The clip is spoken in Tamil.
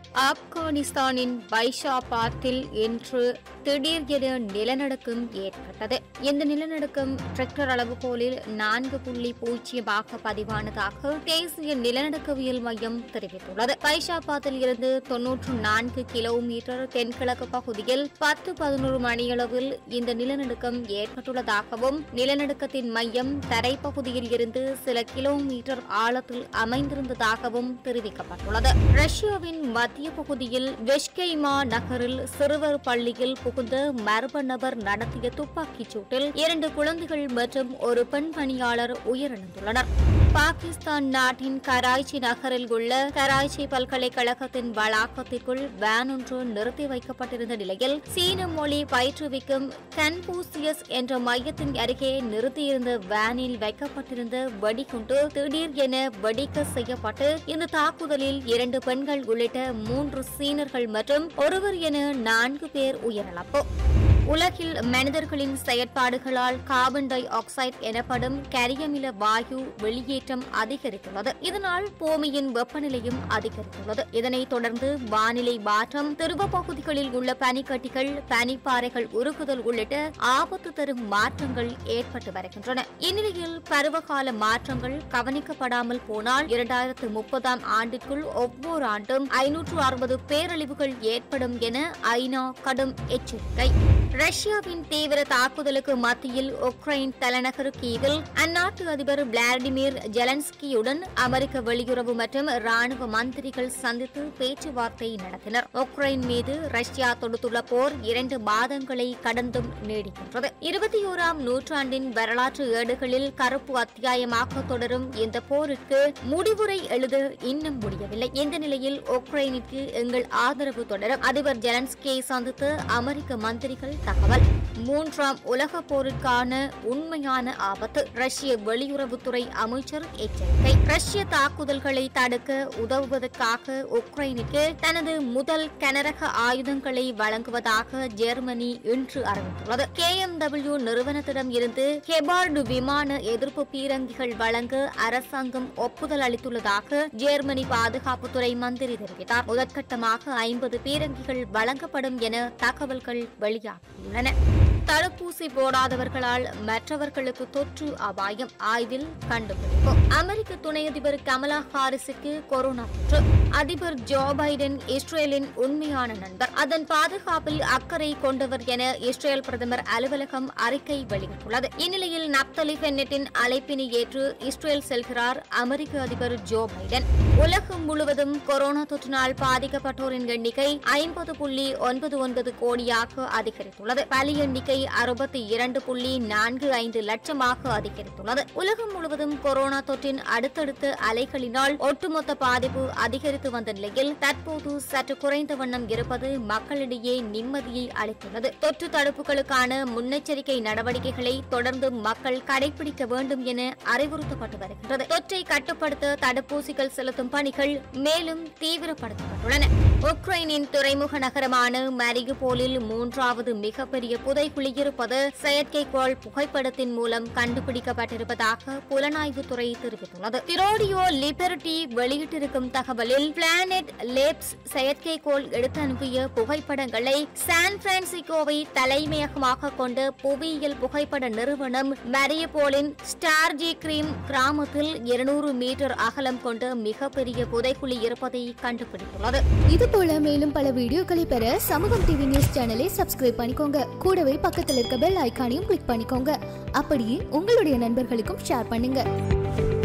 ஆப்கானிஸ்தானின் பைஷாபாத்தில் இன்று திடீர் என நிலநடுக்கம் ஏற்பட்டது இந்த நிலநடுக்கம் ரெக்டர் அளவுகோலில் நான்கு புள்ளி பூஜ்ஜியமாக பதிவானதாக தேசிய நிலநடுக்கவியல் மையம் தெரிவித்துள்ளது பைஷாபாத்தில் இருந்து தொன்னூற்று நான்கு கிலோமீட்டர் தென்கிழக்கு பகுதியில் பத்து பதினோரு மணியளவில் இந்த நிலநடுக்கம் ஏற்பட்டுள்ளதாகவும் நிலநடுக்கத்தின் மையம் தரைப்பகுதியில் இருந்து சில கிலோமீட்டர் ஆழத்தில் அமைந்திருந்ததாகவும் தெரிவிக்கப்பட்டுள்ளது ரஷ்யாவின் மத்திய பகுதியில் வெஷ்கைமா நகரில் சிறுவர் பள்ளியில் புகுந்த மர்ம நபர் நடத்திய துப்பாக்கிச் சூட்டில் இரண்டு குழந்தைகள் மற்றும் ஒரு பெண் பணியாளர் உயிரிழந்துள்ளனர் பாகிஸ்தான் நாட்டின் கராய்ச்சி நகரில் உள்ள கராய்ச்சி பல்கலைக்கழகத்தின் வளாகத்திற்குள் வேன் ஒன்று நிறுத்தி வைக்கப்பட்டிருந்த நிலையில் சீன மொழி பயிற்றுவிக்கும் கன்பூசியஸ் என்ற மையத்தின் அருகே நிறுத்தியிருந்த வேனில் வைக்கப்பட்டிருந்த வெடிகுண்டு திடீர் என வெடிக்க செய்யப்பட்டு இந்த தாக்குதலில் இரண்டு பெண்கள் உள்ளிட்ட மூன்று சீனர்கள் மற்றும் ஒருவர் என நான்கு பேர் உயிரிழப்பு உலகில் மனிதர்களின் செயற்பாடுகளால் கார்பன் டை ஆக்சைடு எனப்படும் கரியமில வாயு வெளியேற்றம் அதிகரித்துள்ளது இதனால் பூமியின் வெப்பநிலையும் அதிகரித்துள்ளது இதனைத் தொடர்ந்து வானிலை மாற்றம் துருவ பகுதிகளில் உள்ள பனிக்கட்டிகள் பனிப்பாறைகள் உருகுதல் உள்ளிட்ட ஆபத்து தரும் மாற்றங்கள் ஏற்பட்டு வருகின்றன இந்நிலையில் பருவகால மாற்றங்கள் கவனிக்கப்படாமல் போனால் இரண்டாயிரத்து முப்பதாம் ஆண்டிற்குள் ஒவ்வொரு ஆண்டும் ஐநூற்று அறுபது பேரழிவுகள் ஏற்படும் என ஐநா கடும் எச்சரிக்கை ரஷ்யாவின் தீவிர தாக்குதலுக்கு மத்தியில் உக்ரைன் தலைநகர் கீவில் அந்நாட்டு அதிபர் விளாடிமிர் ஜெலன்ஸ்கியுடன் அமெரிக்க வெளியுறவு மற்றும் ராணுவ மந்திரிகள் சந்தித்து பேச்சுவார்த்தை நடத்தினர் உக்ரைன் மீது ரஷ்யா தொடுத்துள்ள போர் இரண்டு மாதங்களை கடந்தும் நீடிக்கின்றது இருபத்தி ஓராம் நூற்றாண்டின் வரலாற்று ஏடுகளில் கருப்பு அத்தியாயமாக தொடரும் இந்த போருக்கு முடிவுரை எழுத இன்னும் முடியவில்லை இந்த நிலையில் உக்ரைனுக்கு எங்கள் ஆதரவு தொடரும் அதிபர் ஜெலன்ஸ்கியை சந்தித்து அமெரிக்க மந்திரிகள் தகவல் மூன்றாம் உலக போருக்கான உண்மையான ஆபத்து ரஷ்ய வெளியுறவுத்துறை அமைச்சர் எச்சரிக்கை ரஷ்ய தாக்குதல்களை தடுக்க உதவுவதற்காக உக்ரைனுக்கு தனது முதல் கனரக ஆயுதங்களை வழங்குவதாக ஜெர்மனி இன்று அறிவித்துள்ளது கேஎம்டபிள்யூ நிறுவனத்திடம் இருந்து ஹெபார்டு விமான எதிர்ப்பு பீரங்கிகள் வழங்க அரசாங்கம் ஒப்புதல் அளித்துள்ளதாக ஜெர்மனி பாதுகாப்புத்துறை மந்திரி தெரிவித்தார் முதற்கட்டமாக ஐம்பது பீரங்கிகள் வழங்கப்படும் என தகவல்கள் வெளியாகியுள்ளன தடுப்பூசி போடாதவர்களால் மற்றவர்களுக்கு தொற்று அபாயம் ஆய்வில் கண்டுபிடிப்பு அமெரிக்க துணை அதிபர் கமலா ஹாரிஸுக்கு கொரோனா தொற்று அதிபர் ஜோ பைடன் இஸ்ரேலின் உண்மையான நண்பர் அதன் பாதுகாப்பில் அக்கறை கொண்டவர் என இஸ்ரேல் பிரதமர் அலுவலகம் அறிக்கை வெளியிட்டுள்ளது இந்நிலையில் நப்தலி பென்னட்டின் அழைப்பினை ஏற்று இஸ்ரேல் செல்கிறார் அமெரிக்க அதிபர் ஜோ பைடன் உலகம் முழுவதும் கொரோனா தொற்றினால் பாதிக்கப்பட்டோரின் எண்ணிக்கை ஐம்பது புள்ளி ஒன்பது ஒன்பது கோடியாக அதிகரித்துள்ளது பலி எண்ணிக்கை அறுபத்தி இரண்டு புள்ளி நான்கு ஐந்து லட்சமாக அதிகரித்துள்ளது உலகம் முழுவதும் கொரோனா தொற்றின் அடுத்தடுத்த அலைகளினால் ஒட்டுமொத்த பாதிப்பு அதிகரித்து வந்த நிலையில் தற்போது சற்று குறைந்த வண்ணம் இருப்பது மக்களிடையே நிம்மதியை அளித்துள்ளது தொற்று தடுப்புகளுக்கான முன்னெச்சரிக்கை நடவடிக்கைகளை தொடர்ந்து மக்கள் கடைபிடிக்க வேண்டும் என அறிவுறுத்தப்பட்டு வருகின்றது தொற்றை கட்டுப்படுத்த தடுப்பூசிகள் செலுத்தும் பணிகள் மேலும் தீவிரப்படுத்தப்பட்டுள்ளன உக்ரைனின் துறைமுக நகரமான மரிகுபோலில் மூன்றாவது மிகப்பெரிய புதைகுழி இருப்பது செயற்கைக்கோள் புகைப்படத்தின் மூலம் கண்டுபிடிக்கப்பட்டிருப்பதாக புலனாய்வுத்துறை தெரிவித்துள்ளது திரோடியோ லிபர்டி வெளியிட்டிருக்கும் தகவலில் பிளானெட் லேப்ஸ் செயற்கைக்கோள் எடுத்து அனுப்பிய புகைப்படங்களை சான் பிரான்சிஸ்கோவை தலைமையகமாக கொண்ட புவியியல் புகைப்பட நிறுவனம் மரியபோலின் ஸ்டார்ஜி கிரீம் கிராமத்தில் இருநூறு மீட்டர் அகலம் கொண்ட மிகப்பெரிய புதைக்குழி இருப்பதை கண்டுபிடித்துள்ளது இது போல மேலும் பல வீடியோக்களை பெற சமூகம் டிவி நியூஸ் சேனலை சப்ஸ்கிரைப் பண்ணிக்கோங்க கூடவே பக்கத்தில் இருக்க பெல் ஐகானையும் கிளிக் பண்ணிக்கோங்க அப்படியே உங்களுடைய நண்பர்களுக்கும் ஷேர் பண்ணுங்க